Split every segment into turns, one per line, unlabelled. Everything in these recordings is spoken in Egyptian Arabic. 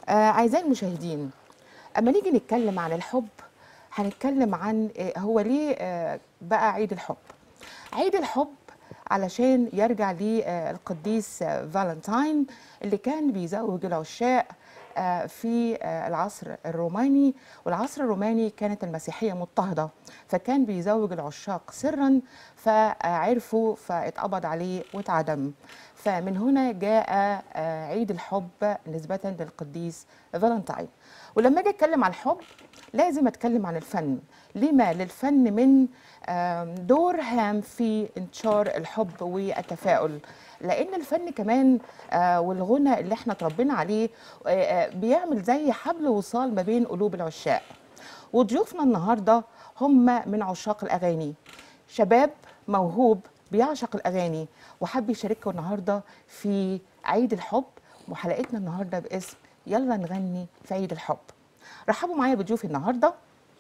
آه أعزائي المشاهدين أما نيجي نتكلم عن الحب هنتكلم عن آه، هو ليه آه، بقى عيد الحب عيد الحب علشان يرجع للقديس فالنتاين اللي كان بيزوج العشاق آه، في آه، العصر الروماني والعصر الروماني كانت المسيحية مضطهدة فكان بيزوج العشاق سرا فعرفوا فاتقبض عليه واتعدم فمن هنا جاء آه، عيد الحب نسبة للقديس فالنتاين ولما اجي اتكلم عن الحب لازم اتكلم عن الفن لما للفن من آم، دور هام في انتشار الحب والتفاؤل لان الفن كمان آه، والغنى اللي احنا اتربينا عليه آه، آه، بيعمل زي حبل وصال ما بين قلوب العشاق وضيوفنا النهارده هم من عشاق الاغاني شباب موهوب بيعشق الاغاني وحب يشارككم النهارده في عيد الحب وحلقتنا النهارده باسم يلا نغني في عيد الحب رحبوا معايا بضيوفي النهارده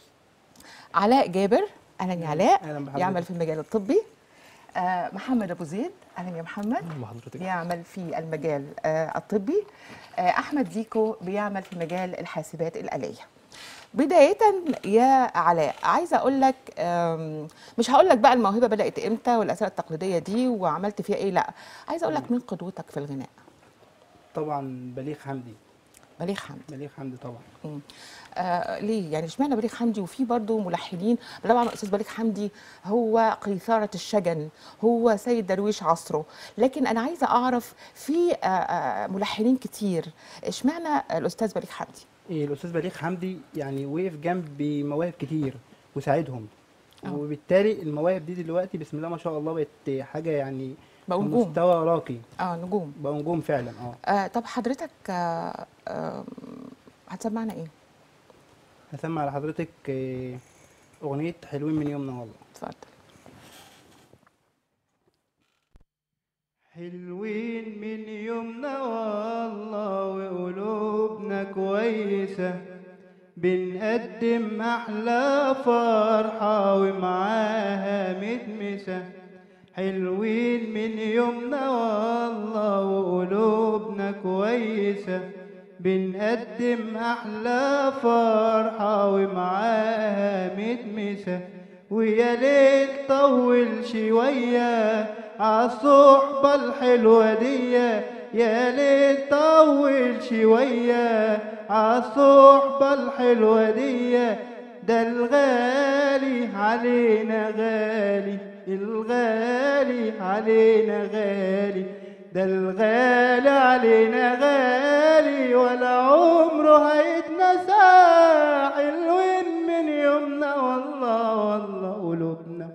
علاء جابر اهلا يا علاء
أهلا بحضرتك.
يعمل في المجال الطبي آه محمد ابو زيد اهلا يا محمد
أهلا بحضرتك.
بيعمل في المجال آه الطبي آه احمد زيكو بيعمل في مجال الحاسبات الاليه بداية يا علاء عايزة أقول لك آم، مش هقول لك بقى الموهبة بدأت إمتى والأسئلة التقليدية دي وعملت فيها إيه لا عايزة أقول لك مين قدوتك في الغناء
طبعا بليغ حمدي
بليغ حمدي
بليغ حمدي طبعا
مم. آه ليه يعني اشمعنى بليغ حمدي وفي برضه ملحنين طبعا الاستاذ بليغ حمدي هو قيثاره الشجن هو سيد درويش عصره لكن انا عايزه اعرف في آه آه ملحنين كتير اشمعنى الاستاذ بليغ حمدي
إيه الاستاذ بليغ حمدي يعني وقف جنب مواهب كتير وساعدهم
آه.
وبالتالي المواهب دي دلوقتي بسم الله ما شاء الله بقت حاجه يعني
بقوا نجوم.
مستوى راقي
اه نجوم
بقوا نجوم فعلا اه
آه طب حضرتك آه آه هتسمعنا ايه
هسمع لحضرتك إيه، اغنيه حلوين من يومنا والله
اتفضل
حلوين من يومنا والله وقلوبنا كويسة بنقدم أحلى فرحة ومعاها مدمسة حلوين من يومنا والله وقلوبنا كويسة بنقدم أحلى فرحة ومعاها مدمسة ويا ليل طول شوية عالصحبة الحلوة دي يا ليل طول شوية عالصحبة الحلوة دي ده الغالي علينا غالي الغالي علينا غالي ده الغالي علينا غالي ولا عمره هيتنسى حلوين من يومنا والله والله قلوبنا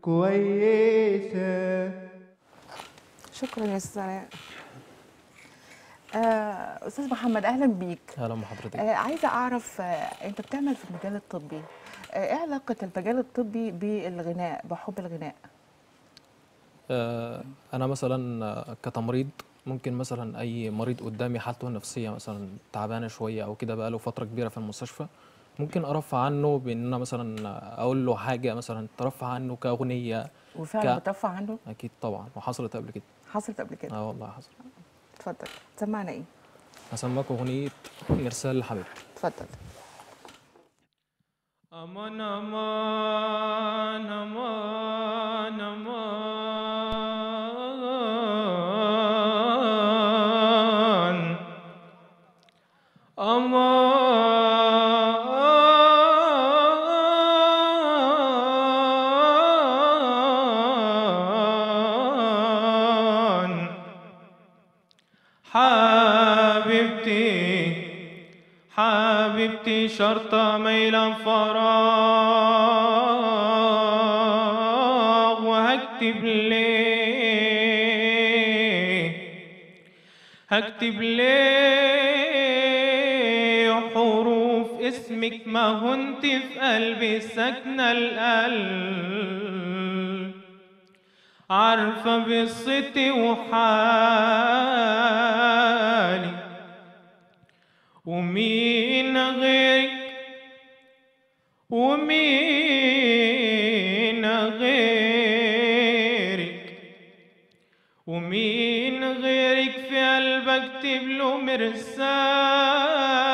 كويسة
شكرا يا استاذ علاء آه استاذ محمد اهلا بيك
اهلا بحضرتك
آه عايزه اعرف آه انت بتعمل في المجال الطبي آه ايه علاقه المجال الطبي بالغناء بحب الغناء
آه انا مثلا آه، كتمريض ممكن مثلا اي مريض قدامي حالته النفسيه مثلا تعبانه شويه او كده بقاله فتره كبيره في المستشفى ممكن ارفع عنه بان انا مثلا اقول له حاجه مثلا ترفع عنه كاغنيه
وفعلا
ك-
بترفع عنه
اكيد طبعا وحصلت قبل كده
حصلت قبل كده
اه والله حصل
اتفضل سمعنا ايه
هسماك اغنيه مرسال لحبيبتي
اتفضل
أمان أمان أمان أمان أمان حبيبتي حبيبتي شرطة ميلا فراغ وهكتب ليه هكتب ليه حروف اسمك ما هنت في قلبي ساكنة القلب عارفة بقصتي وحالي ومين غيرك ومين غيرك ومين غيرك في قلبك اكتب له مرسال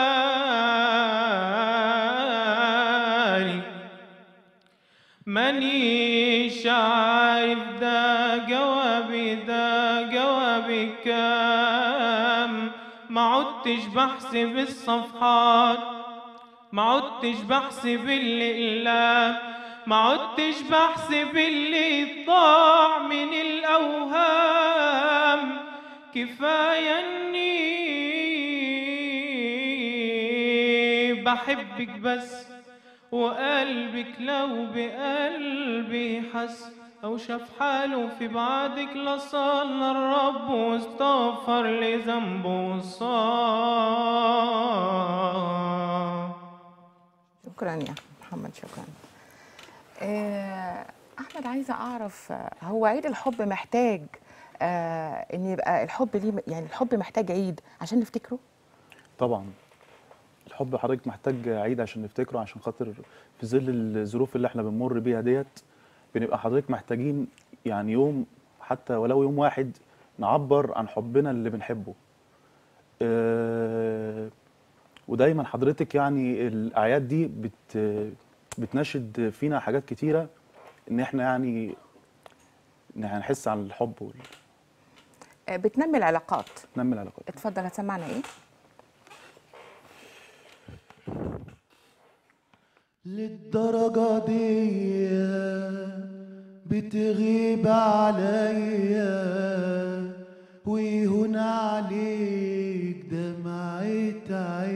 مانيش عارف ده جوابي ده جوابي كام ما عدتش بحسب الصفحات ما عدتش بحسب الأقلام ما عدتش بحسب اللي ضاع من الأوهام كفاية إني بحبك بس وقلبك لو بقلبي حس أو شاف حاله في بعدك لصلى الرب واستغفر لذنبه وصام
شكرا يا محمد شكرا آه، احمد عايزه اعرف آه، هو عيد الحب محتاج آه، ان يبقى الحب ليه يعني الحب محتاج عيد عشان نفتكره
طبعا الحب حضرتك محتاج عيد عشان نفتكره عشان خاطر في ظل الظروف اللي احنا بنمر بيها ديت بنبقى حضرتك محتاجين يعني يوم حتى ولو يوم واحد نعبر عن حبنا اللي بنحبه آه، ودايما حضرتك يعني الاعياد دي بت بتنشد فينا حاجات كتيره ان احنا يعني ان احنا نحس عن الحب
آه، بتنمي العلاقات
وننمي العلاقات
اتفضل هتسمعنا ايه
للدرجة دي بتغيب عليا ويهون عليك دمعة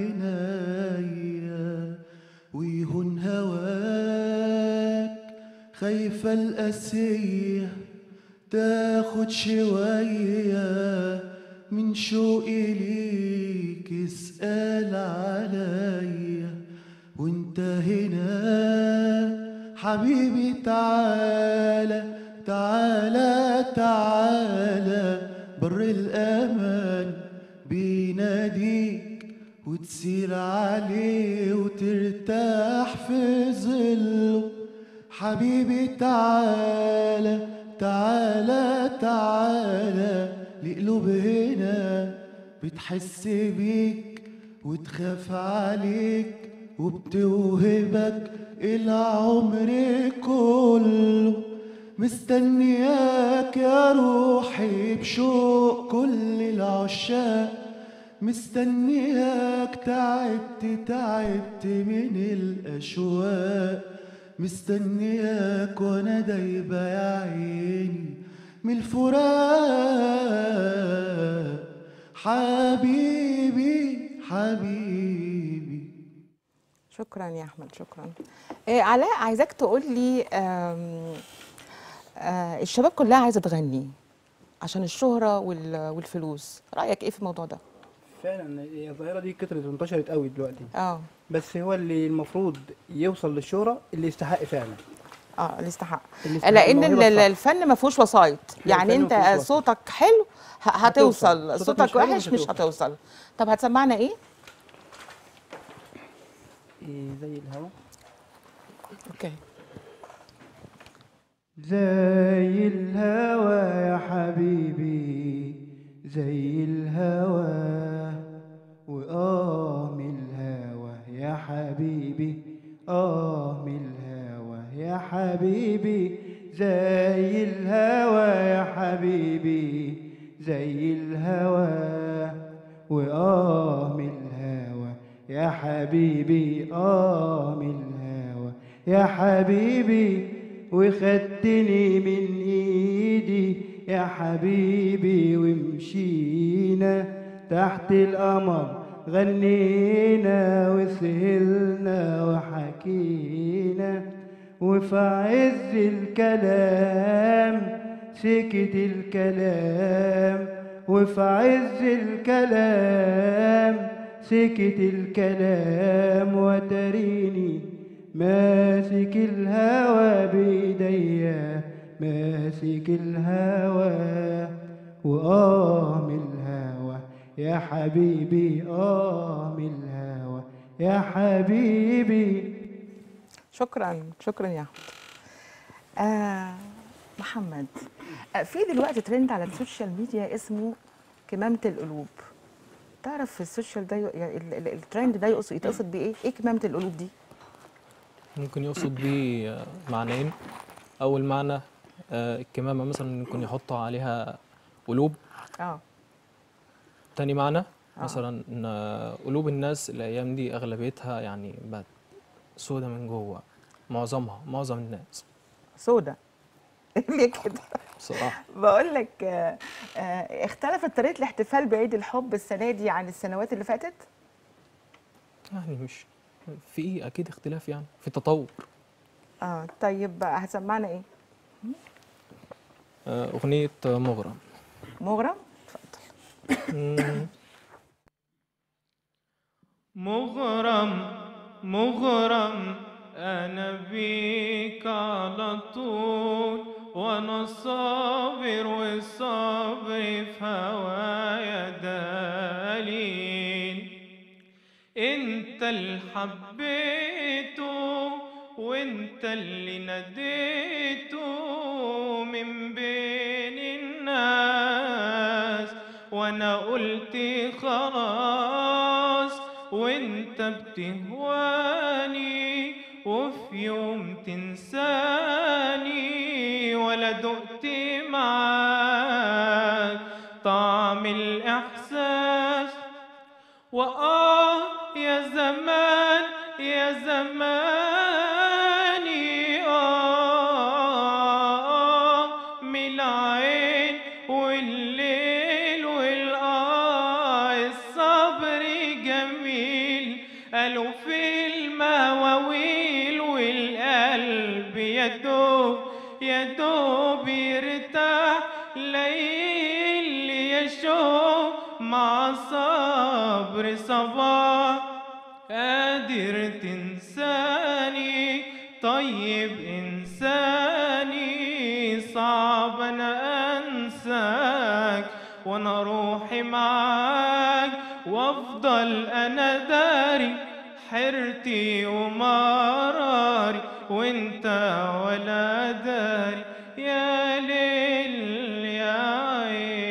عينيا ويهون هواك خايفة القاسية تاخد شوية من شوقي ليك اسأل عليا وانت هنا حبيبي تعالى تعالى تعالى بر الأمان بيناديك وتسير عليه وترتاح في ظله حبيبي تعالى تعالى تعالى لقلوب هنا بتحس بيك وتخاف عليك وبتوهبك العمر كله مستنياك يا روحي بشوق كل العشاق مستنياك تعبت تعبت من الأشواق مستنياك وانا دايبة يا عيني من الفراق حبيبي حبيبي
شكرا يا احمد شكرا آه علاء عايزاك تقول لي آم، آه الشباب كلها عايزه تغني عشان الشهره وال- والفلوس رايك ايه في الموضوع ده
فعلا هي الظاهره دي كترت وانتشرت قوي دلوقتي
اه
بس هو اللي المفروض يوصل للشهره اللي يستحق فعلا
اه اللي يستحق
اللي يستحق
لان
الموهبة
ال-
الصح.
الفن ما فيهوش وسايط يعني
الفن
انت
ما فيهوش وسايط.
صوتك حلو ه- هتوصل
هتوصل. صوتك
صوتك
مش حلو
وحش
مش
مش
هتوصل.
هتوصل طب هتسمعنا ايه
إيه زي الهوا
اوكي
زي الهوى يا حبيبي زي الهوى وآه من الهوى يا حبيبي آه من الهوى يا حبيبي زي الهوى يا حبيبي زي الهوى وآه من الهوى يا حبيبي آه من الهوى يا حبيبي وخدتني من ايدي يا حبيبي ومشينا تحت القمر غنينا وسهلنا وحكينا وفي عز الكلام سكت الكلام وفي عز الكلام سكت الكلام وتريني ماسك الهوى بإيديا ماسك الهوى وآه من الهوى يا حبيبي آه من الهوى يا حبيبي
شكرا شكرا يا احمد آه محمد آه في دلوقتي ترند على السوشيال ميديا اسمه كمامة القلوب تعرف في السوشيال ده ي- يعني ال- ال- الترند ده يقصد يتقصد بيه ايه؟ ايه كمامة القلوب دي؟
ممكن يقصد بيه آه، معنيين اول معنى آه، الكمامه مثلا ممكن يحطوا عليها قلوب
اه
تاني معنى مثلا ان قلوب الناس الايام دي اغلبيتها يعني بقت سودة من جوه معظمها معظم الناس
سودا ليه كده
بصراحه
بقول لك آه، آه، اختلفت طريقه الاحتفال بعيد الحب السنه دي عن السنوات اللي فاتت
يعني مش في اكيد اختلاف يعني في تطور
اه طيب بقى هسمعنا ايه
آه، اغنيه مغرم
مغرم
مم،
مغرم مغرم انا بيك على طول وانا صابر والصبر في هوايا دليل انت اللي حبيته وانت اللي ناديته من بين الناس وانا قلت خلاص وانت بتهواني وفي يوم تنساني ولا دقت معاك طعم الاحساس وآه يا زمان يا زماني آه من العين والليل والآه الصبر جميل قالوا في المواويل والقلب يدوب يدوب يرتاح ليل يشوف مع صبر صباح قادر تنساني طيب إنساني صعب أنا أنساك وأنا روحي معاك وأفضل أنا داري حيرتي ومراري وانت ولا داري يا ليل يا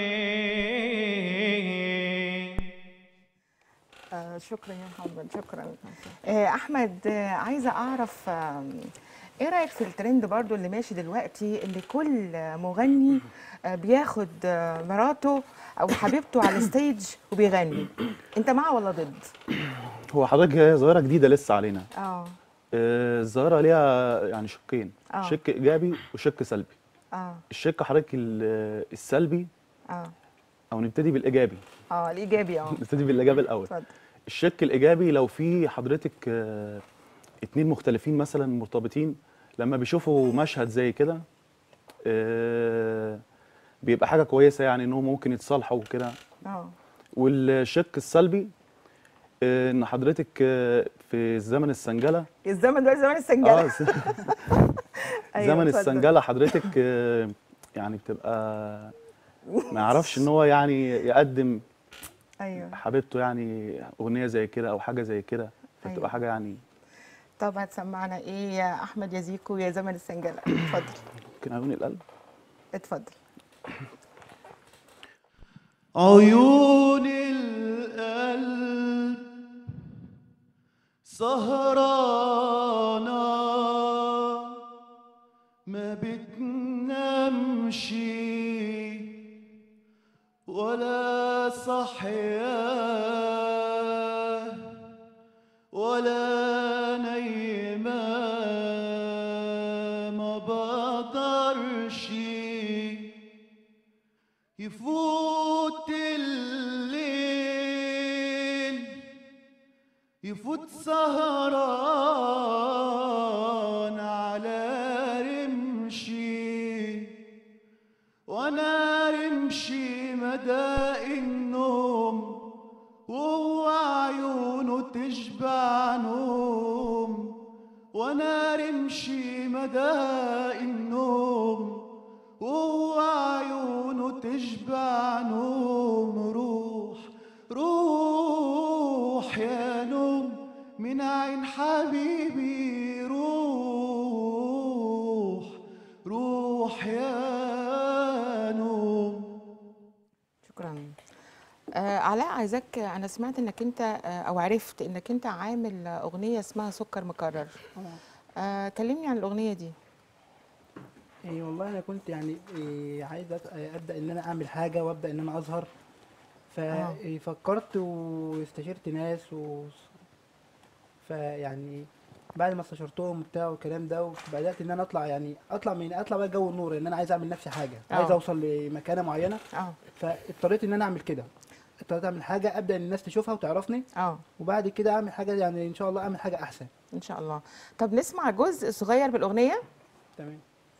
عين
آه شكرا يا محمد شكرا آه احمد آه عايزه اعرف آه ايه رايك في الترند برضو اللي ماشي دلوقتي اللي كل آه، مغني آه بياخد آه مراته او حبيبته على الستيج وبيغني انت مع ولا ضد
هو حضرتك هي ظاهره جديده لسه علينا
اه
آه، الظاهره ليها يعني شقين
آه.
شق ايجابي وشق سلبي
اه
الشق حضرتك ال- السلبي
اه
او نبتدي بالايجابي
اه الايجابي اه
نبتدي بالايجابي الاول
اتفضل
الشق الايجابي لو في حضرتك آه، اتنين مختلفين مثلا مرتبطين لما بيشوفوا مشهد زي كده آه، بيبقى حاجه كويسه يعني انهم ممكن يتصالحوا وكده
اه
والشق السلبي آه، ان حضرتك آه، في زمن السنجله
الزمن ده زمن السنجله
اه ز-
أيوة،
زمن
اتفضل.
السنجله حضرتك آه، يعني بتبقى ما يعرفش ان هو يعني يقدم
ايوه
حبيبته يعني اغنيه زي كده او حاجه زي كده فتبقى
أيوة.
حاجه يعني
طب هتسمعنا ايه يا احمد يا زيكو يا زمن السنجله اتفضل
ممكن عيون القلب
اتفضل
عيون القلب سهرانة ما بتنامش ولا صحياه ولا نايمة ما بقدرش يفوت الليل يفوت سهران على رمشي وانا رمشي مدى النوم وهو عيونه تشبع نوم وانا رمشي مدى النوم وهو عيونه تشبع نوم روح روح يا نوم من عين حبيبي روح روح يا نوم
شكرا آه علاء عايزاك انا سمعت انك انت آه او عرفت انك انت عامل اغنيه اسمها سكر مكرر آه كلمني عن الاغنيه دي
إيه والله انا كنت يعني إيه عايز أت- ابدا ان انا اعمل حاجه وابدا ان انا اظهر ففكرت واستشرت ناس و فيعني بعد ما استشرتهم وبتاع والكلام ده وبدات ان انا اطلع يعني اطلع من اطلع بقى جو النور ان انا عايز اعمل نفسي حاجه عايز
آه.
اوصل لمكانه معينه
اه
فاضطريت ان انا اعمل كده اضطريت اعمل حاجه ابدا ان الناس تشوفها وتعرفني
اه
وبعد كده اعمل حاجه يعني ان شاء الله اعمل حاجه احسن
ان شاء الله طب نسمع جزء صغير بالاغنيه
تمام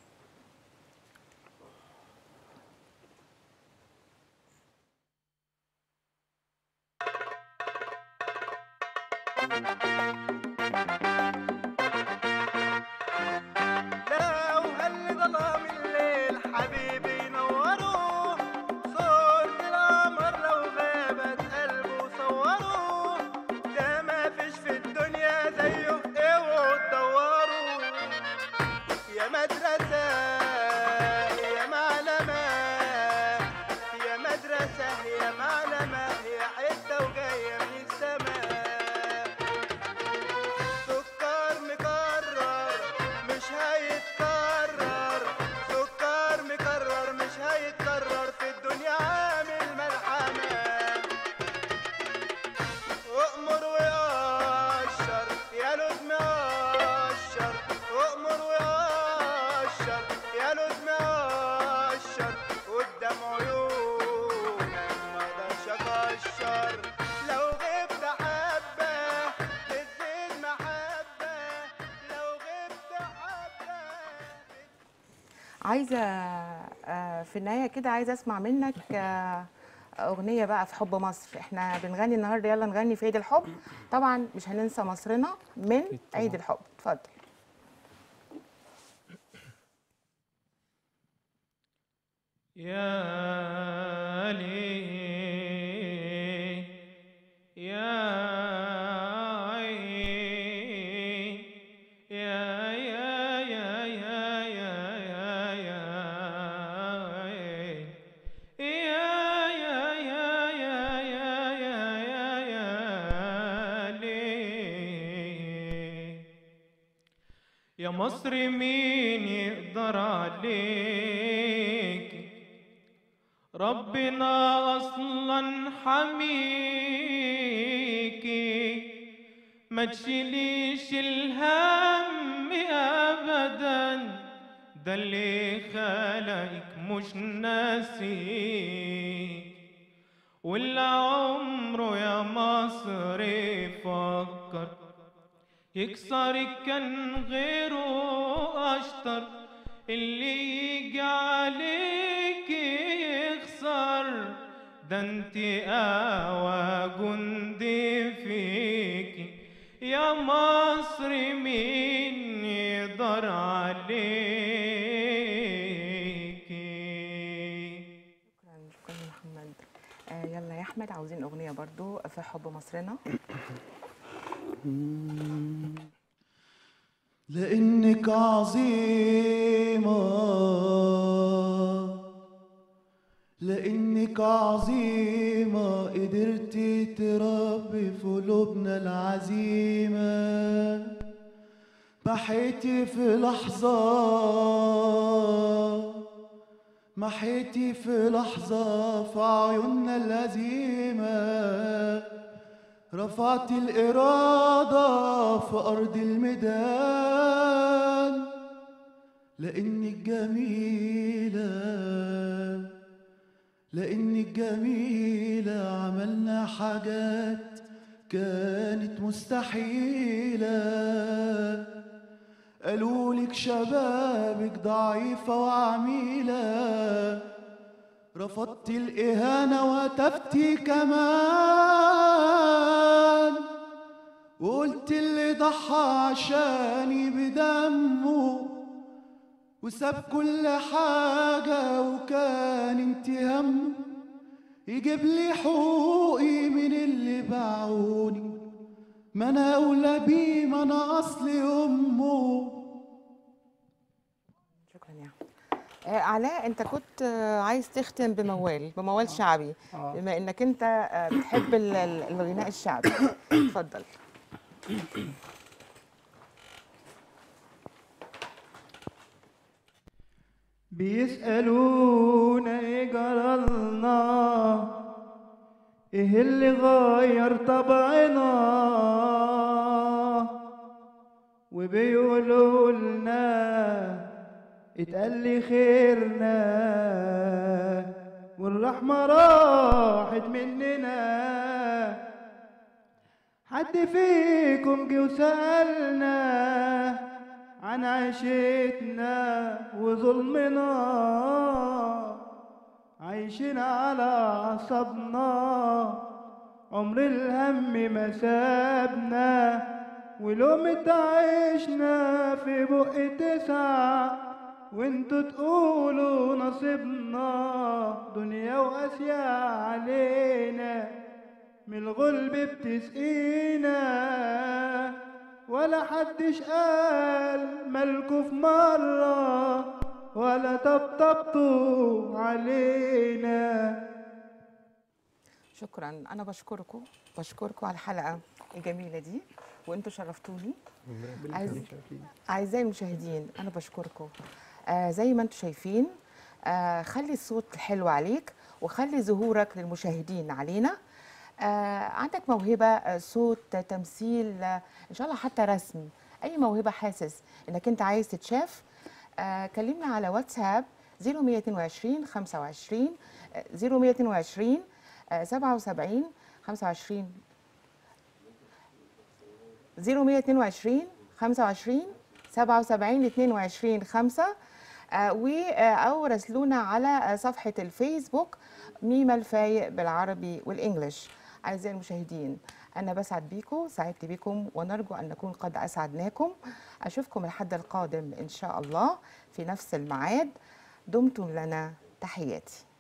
لو هل ظلام الليل حبيبي نوروه صورة القمر لو غابت قلبه صوروه ده ما فيش في الدنيا زيه اوعوا تدوروا يا مدرسة يا معلمة يا مدرسة يا معلمة يا حتة وجاية من السماء سكر مكرر مش هيتكرر سكر مكرر مش هيتكرر في الدنيا عامل ملحمة اؤمر وقشر يا لوز مقشر اؤمر وقشر يا لوز مقشر قدام عيونك ما اقدرش اكشر لو غبت حبه تزيد محبه لو غبت حبه
عايزه آه في النهايه كده عايزه اسمع منك آه اغنيه بقى في حب مصر احنا بنغني النهارده يلا نغني في عيد الحب طبعا مش هننسى مصرنا من عيد الحب اتفضل
يا ليه يا عين يا يا يا يا يا يا يا عين يا يا يا يا يا يا يا يا ليه يا مصر مين يقدر عليك ربنا اصلا حميكي ما تشيليش الهم ابدا ده اللي خلقك مش ناسيك واللي عمره يا مصر يفكر يكسرك كان غيره اشطر اللي يجي عليك يخسر ده انت اقوى جندي فيكي يا مصر مين يقدر عليكي
شكرا شكرا يا محمد آه يلا يا احمد عاوزين اغنيه برضو في حب مصرنا
لأنك عظيمة لأنك عظيمة قدرتي تربي في قلوبنا العزيمة محيتي في لحظة محيتي في لحظة في عيوننا الهزيمة رفعت الإرادة في أرض الميدان لأنك جميلة لأنك جميلة عملنا حاجات كانت مستحيلة قالولك شبابك ضعيفة وعميلة رفضت الإهانة وهتفتي كمان وقلت اللي ضحى عشاني بدمه وساب كل حاجة وكان انت هم يجيب لي حقوقي من اللي باعوني ما انا اولى بيه ما انا اصلي امه
شكرا يا احمد آه علاء انت كنت آه عايز تختم بموال بموال شعبي
آه.
بما انك انت آه بتحب ال- ال- الغناء الشعبي اتفضل
بيسألونا ايه جرالنا ايه اللي غير طبعنا وبيقولوا لنا اتقل خيرنا والرحمة راحت مننا حد فيكم جه وسألنا عن عيشتنا وظلمنا عايشين على أعصابنا عمر الهم ما سابنا ولومة عيشنا في بق تسع وانتوا تقولوا نصيبنا دنيا وقاسية علينا من الغلب بتسقينا ولا حدش قال مالكوا في مرة ولا طبطبتوا علينا
شكرا انا بشكركم بشكركم على الحلقه الجميله دي وانتوا شرفتوني عايز اعزائي المشاهدين انا بشكركم آه زي ما انتم شايفين آه خلي الصوت الحلو عليك وخلي ظهورك للمشاهدين علينا آه عندك موهبه آه صوت تمثيل آه ان شاء الله حتى رسم اي موهبه حاسس انك انت عايز تتشاف آه كلمنا على واتساب 0122 25 آه، 0122 آه، 77 25 0122 25 77 22 5 آه، و آه، او راسلونا على آه، صفحه الفيسبوك ميمة الفايق بالعربي والانجليش اعزائي المشاهدين انا بسعد بيكم سعدت بكم ونرجو ان نكون قد اسعدناكم اشوفكم الحد القادم ان شاء الله في نفس الميعاد دمتم لنا تحياتي